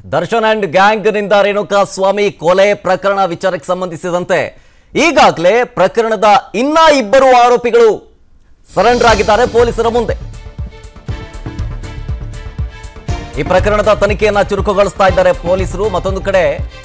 Darshan and ಗ್ಯಾಂಗ್ನಿಂದ ರೇಣುಕಾ ಸ್ವಾಮಿ ಕೊಲೆ ಪ್ರಕರಣ ವಿಚಾರಕ್ಕೆ ಸಂಬಂಧಿಸಿದಂತೆ ಈಗಾಗಲೇ ಪ್ರಕರಣದ ಇನ್ನ ಇಬ್ಬರು ಆರೋಪಿಗಳು ಸರೆಂಡರ್ ಆಗಿದ್ದಾರೆ ಪೊಲೀಸರ ಮುಂದೆ ಈ ಪ್ರಕರಣದ ತನಿಖೆಯನ್ನ ಚುರುಕುಗೊಳಿಸ್ತಾ ಇದ್ದಾರೆ ಪೊಲೀಸರು ಮತ್ತೊಂದು ಕಡೆ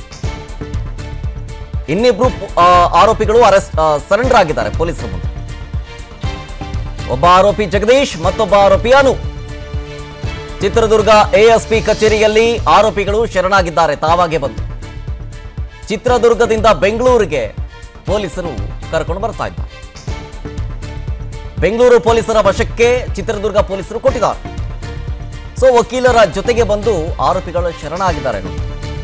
ಇನ್ನಿಬ್ರು ಆ, ಆರೋಪಿಗಳು ಅರೆಸ್ಟ್ ಸರೆಂಡರ್ ಆಗಿದ್ದಾರೆ ಪೊಲೀಸರ ಮುಂದೆ ಒಬ್ಬ ಆರೋಪಿ ಜಗದೀಶ್ ಮತ್ತೊಬ್ಬ ಆರೋಪಿ ಅನು ಚಿತ್ರದುರ್ಗ ಎಎಸ್ಪಿ ಕಚೇರಿಯಲ್ಲಿ ಆರೋಪಿಗಳು ಶರಣಾಗಿದ್ದಾರೆ ತಾವಾಗೆ ಬಂದು ಚಿತ್ರದುರ್ಗದಿಂದ ಬೆಂಗಳೂರಿಗೆ ಪೊಲೀಸರು ಕರ್ಕೊಂಡು ಬರ್ತಾ ಇದ್ದಾರೆ ಬೆಂಗಳೂರು ಪೊಲೀಸರ ವಶಕ್ಕೆ ಚಿತ್ರದುರ್ಗ ಪೊಲೀಸರು ಕೊಟ್ಟಿದ್ದಾರೆ ಸೊ ವಕೀಲರ ಜೊತೆಗೆ ಬಂದು ಆರೋಪಿಗಳು ಶರಣಾಗಿದ್ದಾರೆ ನೋಡಿ.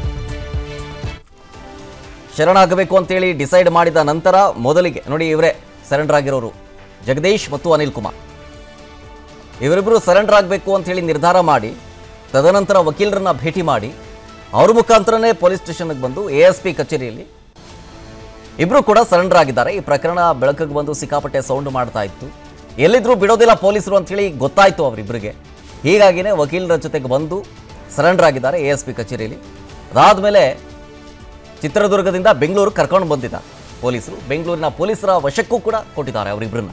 ಶರಣಾಗಬೇಕು ಅಂತೇಳಿ ಡಿಸೈಡ್ ಮಾಡಿದ ನಂತರ ಮೊದಲಿಗೆ ನೋಡಿ ಇವರೇ ಸರೆಂಡರ್ ಆಗಿರೋರು ಜಗದೀಶ್ ಮತ್ತು ಅನಿಲ್ ಕುಮಾರ್ ಇವರಿಬ್ಬರು ಸರೆಂಡರ್ ಆಗಬೇಕು ಅಂತೇಳಿ ನಿರ್ಧಾರ ಮಾಡಿ ತದನಂತರ ವಕೀಲರನ್ನ ಭೇಟಿ ಮಾಡಿ ಅವ್ರ ಮುಖಾಂತರನೇ ಪೊಲೀಸ್ ಸ್ಟೇಷನ್ಗೆ ಬಂದು ಎ ಎಸ್ ಪಿ ಕಚೇರಿಯಲ್ಲಿ ಇಬ್ರು ಕೂಡ ಸರೆಂಡರ್ ಆಗಿದ್ದಾರೆ ಈ ಪ್ರಕರಣ ಬೆಳಕಿಗೆ ಬಂದು ಸಿಕ್ಕಾಪಟ್ಟೆ ಸೌಂಡ್ ಮಾಡ್ತಾ ಇತ್ತು ಎಲ್ಲಿದ್ರು ಬಿಡೋದಿಲ್ಲ ಪೊಲೀಸರು ಅಂತೇಳಿ ಗೊತ್ತಾಯ್ತು ಅವರಿಬ್ಬರಿಗೆ ಹೀಗಾಗಿನೇ ವಕೀಲರ ಜೊತೆಗೆ ಬಂದು ಸರೆಂಡರ್ ಆಗಿದ್ದಾರೆ ಎ ಎಸ್ ಪಿ ಕಚೇರಿಯಲ್ಲಿ ಅದಾದಮೇಲೆ ಚಿತ್ರದುರ್ಗದಿಂದ ಬೆಂಗಳೂರು ಕರ್ಕೊಂಡು ಬಂದಿದ್ದಾರೆ ಪೊಲೀಸರು ಬೆಂಗಳೂರಿನ ಪೊಲೀಸರ ವಶಕ್ಕೂ ಕೂಡ ಕೊಟ್ಟಿದ್ದಾರೆ ಅವರಿಬ್ಬರನ್ನ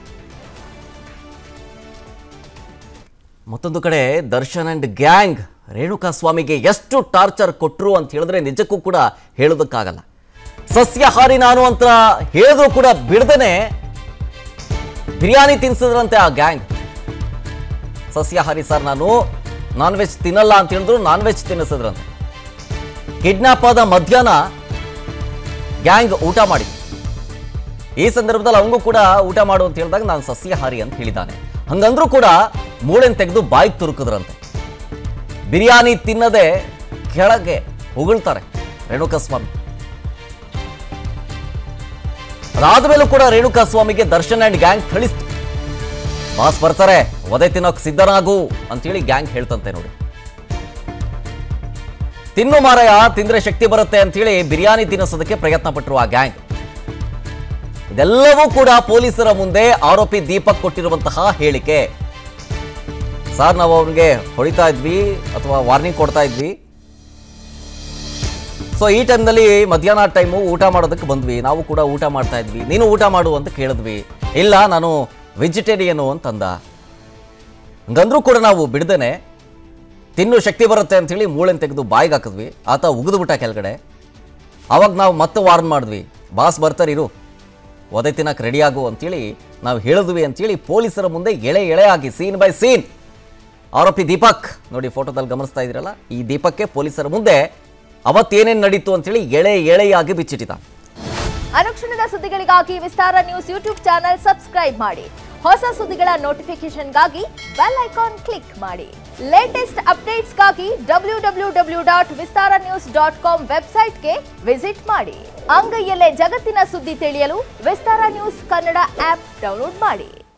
ಮತ್ತೊಂದು ಕಡೆ ದರ್ಶನ್ ಅಂಡ್ ಗ್ಯಾಂಗ್ ರೇಣುಕಾ ಸ್ವಾಮಿಗೆ ಎಷ್ಟು ಟಾರ್ಚರ್ ಕೊಟ್ಟರು ಅಂತ ಹೇಳಿದ್ರೆ ನಿಜಕ್ಕೂ ಕೂಡ ಹೇಳೋದಕ್ಕಾಗಲ್ಲ ಸಸ್ಯಾಹಾರಿ ನಾನು ಅಂತ ಹೇಳಿದ್ರು ಕೂಡ ಬಿಡದೇನೆ ಬಿರಿಯಾನಿ ತಿನ್ಸಿದ್ರಂತೆ ಆ ಗ್ಯಾಂಗ್ ಸಸ್ಯಾಹಾರಿ ಸರ್ ನಾನು ನಾನ್ ವೆಜ್ ತಿನ್ನಲ್ಲ ಅಂತ ಹೇಳಿದ್ರು ನಾನ್ ವೆಜ್ ತಿನ್ನಿಸಿದ್ರಂತೆ ಕಿಡ್ನಾಪ್ ಆದ ಮಧ್ಯಾಹ್ನ ಗ್ಯಾಂಗ್ ಊಟ ಮಾಡಿ ಈ ಸಂದರ್ಭದಲ್ಲಿ ಅವಂಗೂ ಕೂಡ ಊಟ ಮಾಡು ಅಂತ ಹೇಳಿದಾಗ ನಾನು ಸಸ್ಯಾಹಾರಿ ಅಂತ ಹೇಳಿದ್ದಾನೆ ಹಂಗಂದ್ರೂ ಕೂಡ ಮೂಳೆನ್ ತೆಗೆದು ಬಾಯಿಗೆ ತುರುಕಿದ್ರಂತೆ ಬಿರಿಯಾನಿ ತಿನ್ನದೆ ಕೆಳಗೆ ಉಗುಳ್ತಾರೆ ರೇಣುಕಾ ಸ್ವಾಮಿ ಅದಾದ್ಮೇಲೂ ಕೂಡ ರೇಣುಕಾ ಸ್ವಾಮಿಗೆ ದರ್ಶನ್ ಅಂಡ್ ಗ್ಯಾಂಗ್ ಥಳಿಸ್ತು ಬಾಸ್ ಬರ್ತಾರೆ ಒದೆ ತಿನ್ನೋಕ್ ಸಿದ್ಧನಾಗು ಅಂತೇಳಿ ಗ್ಯಾಂಗ್ ಹೇಳ್ತಂತೆ ನೋಡಿ ತಿನ್ನು ಮಾರಾಯ ತಿಂದ್ರೆ ಶಕ್ತಿ ಬರುತ್ತೆ ಅಂತೇಳಿ ಬಿರಿಯಾನಿ ತಿನ್ನಿಸೋದಕ್ಕೆ ಪ್ರಯತ್ನ ಪಟ್ಟರು ಆ ಗ್ಯಾಂಗ್ ಇದೆಲ್ಲವೂ ಕೂಡ ಪೊಲೀಸರ ಮುಂದೆ ಆರೋಪಿ ದೀಪಕ್ ಕೊಟ್ಟಿರುವಂತಹ ಹೇಳಿಕೆ ಸರ್ ನಾವು ಅವ್ರಿಗೆ ಹೊಡಿತಾ ಇದ್ವಿ ಅಥವಾ ವಾರ್ನಿಂಗ್ ಕೊಡ್ತಾ ಇದ್ವಿ ಸೊ ಈ ಟೈಮ್ನಲ್ಲಿ ಮಧ್ಯಾಹ್ನ ಟೈಮು ಊಟ ಮಾಡೋದಕ್ಕೆ ಬಂದ್ವಿ ನಾವು ಕೂಡ ಊಟ ಮಾಡ್ತಾ ಇದ್ವಿ ನೀನು ಊಟ ಮಾಡು ಅಂತ ಕೇಳಿದ್ವಿ ಇಲ್ಲ ನಾನು ವೆಜಿಟೇರಿಯನು ಅಂತಂದ ಹಂಗಂದ್ರೂ ಕೂಡ ನಾವು ಬಿಡ್ದೇನೆ ತಿನ್ನು ಶಕ್ತಿ ಬರುತ್ತೆ ಅಂಥೇಳಿ ಮೂಳೆನ್ ತೆಗೆದು ಬಾಯಿಗೆ ಹಾಕಿದ್ವಿ ಆತ ಉಗಿದ್ಬಿಟ್ಟ ಕೆಳಗಡೆ ಅವಾಗ ನಾವು ಮತ್ತೆ ವಾರ್ನ್ ಮಾಡಿದ್ವಿ ಬಾಸ್ ಬರ್ತಾರಿರು ಒದೆ ತಿನ್ನಕ್ಕೆ ರೆಡಿ ಆಗು ಅಂತೇಳಿ ನಾವು ಹೇಳಿದ್ವಿ ಅಂತೇಳಿ ಪೊಲೀಸರ ಮುಂದೆ ಎಳೆ ಎಳೆ ಆಗಿ ಸೀನ್ ಬೈ ಸೀನ್ ಆರೋಪಿ ದೀಪಕ್ ನೋಡಿ ಫೋಟೋದಲ್ಲಿ ಗಮನಿಸ್ತಾ ಇದ್ದೀರಲ್ಲ ಈ ದೀಪಕ್ಕೆ ಪೊಲೀಸರ ಮುಂದೆ ಅವತ್ತೇನೇನು ನಡೀತು ಅಂತೇಳಿ ಎಳೆ ಎಳೆಯಾಗಿ ಬಿಚ್ಚಿಟ್ಟಿದ್ದ ಅನುಕ್ಷಣದ ಸುದ್ದಿಗಳಿಗಾಗಿ Vistara news YouTube channel subscribe ಮಾಡಿ ಹೊಸ ಸುದ್ದಿಗಳ ನೋಟಿಫಿಕೇಶನ್ಗಾಗಿ ಬೆಲ್ ಐಕಾನ್ ಕ್ಲಿಕ್ ಮಾಡಿ ಲೇಟೆಸ್ಟ್ ಅಪ್ಡೇಟ್ಸ್ಗಾಗಿ W W W dot Vistara news dot com ವೆಬ್ಸೈಟ್ಗೆ ವಿಸಿಟ್ ಮಾಡಿ ಅಂಗೈಯಲ್ಲೇ ಜಗತ್ತಿನ ಸುದ್ದಿ ತಿಳಿಯಲು Vistara news Kannada app download ಮಾಡಿ